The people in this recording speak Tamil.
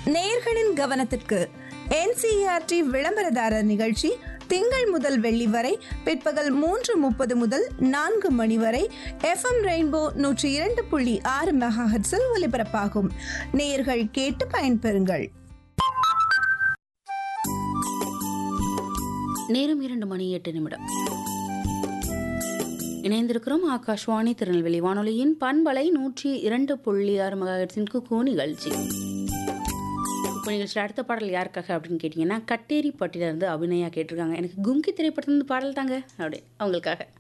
நேயர்களின் கவனத்திற்கு என்சிஆர்டி விளம்பரதாரர் நிகழ்ச்சி திங்கள் முதல் வெள்ளி வரை பிற்பகல் மூன்று முப்பது முதல் நான்கு மணி வரை எஃப்எம் ரெயின்போ நூற்றி இரண்டு புள்ளி ஆறு மெகாஹெட்ஸில் ஒலிபரப்பாகும் நேயர்கள் கேட்டு பயன்பெறுங்கள் நேரம் இரண்டு மணி எட்டு நிமிடம் இணைந்திருக்கிறோம் ஆகாஷ்வாணி திருநெல்வேலி வானொலியின் பண்பலை நூற்றி இரண்டு புள்ளி ஆறு மெகாஹெட்ஸின் குக்கூ நிகழ்ச்சி இப்போ நிகழ்ச்சியில் அடுத்த பாடல் யாருக்காக அப்படின்னு கேட்டிங்கன்னா கட்டேரி பட்டியிலிருந்து அபிநயா கேட்டிருக்காங்க எனக்கு கும்கி திரைப்படத்துலேருந்து பாடல் தாங்க அப்படி அவங்களுக்காக